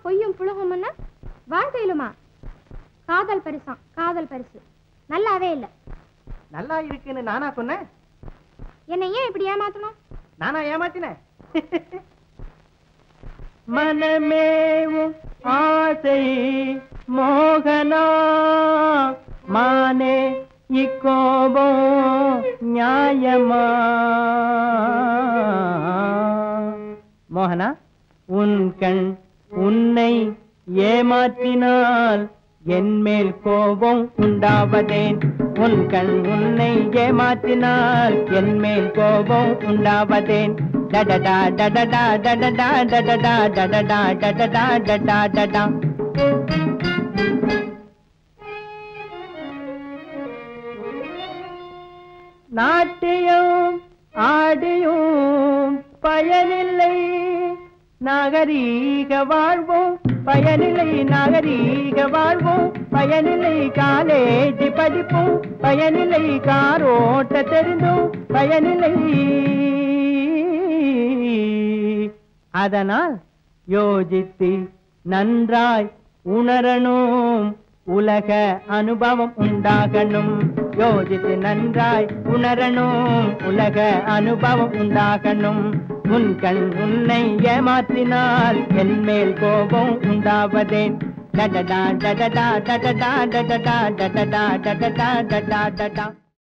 பொய்யும் புழுகும்னு வாழ்க்கையிலுமா காதல் பரிசாம் காதல் பரிசு நல்லாவே இல்ல நல்லா இருக்குன்னு நானா சொன்னேன் என்னை ஏன் இப்படி ஏமாத்தணும் நானா ஏமாத்தினேன் மனமேவும் ஆசை மோகனா மானே இக்கோபம் நியாயமா மோகனா உன் கண் உன்னை ஏமாற்றினால் என் மேல் கோபம் உண்டாவதேன் உன் கண் உன்னை ஏமாற்றினால் என் மேல் கோபம் உண்டாவதேன் டடடா டடடா டடடா டடடா டடடா டடடா டடா டடா நாட்டியம் ஆடியும் பயனில்லை நாகரீக வாழ்வோம் பயனில்லை நாகரீக வாழ்வோம் பயனில்லை காலேஜ் படிப்போம் பயனில்லை காரோட்ட தெரிந்தும் பயனில்லை அதனால் யோசித்து நன்றாய் உணரணும் உலக அனுபவம் உண்டாகணும் யோசித்து நன்றாய் உணரணும் உலக அனுபவம் உண்டாகணும் உன் கண் உன்னை ஏமாற்றினால் என் மேல் கோபம் உண்டாவதேன் டடடா டடடா டடடா டடடா டடடா டடடா டடடா டடா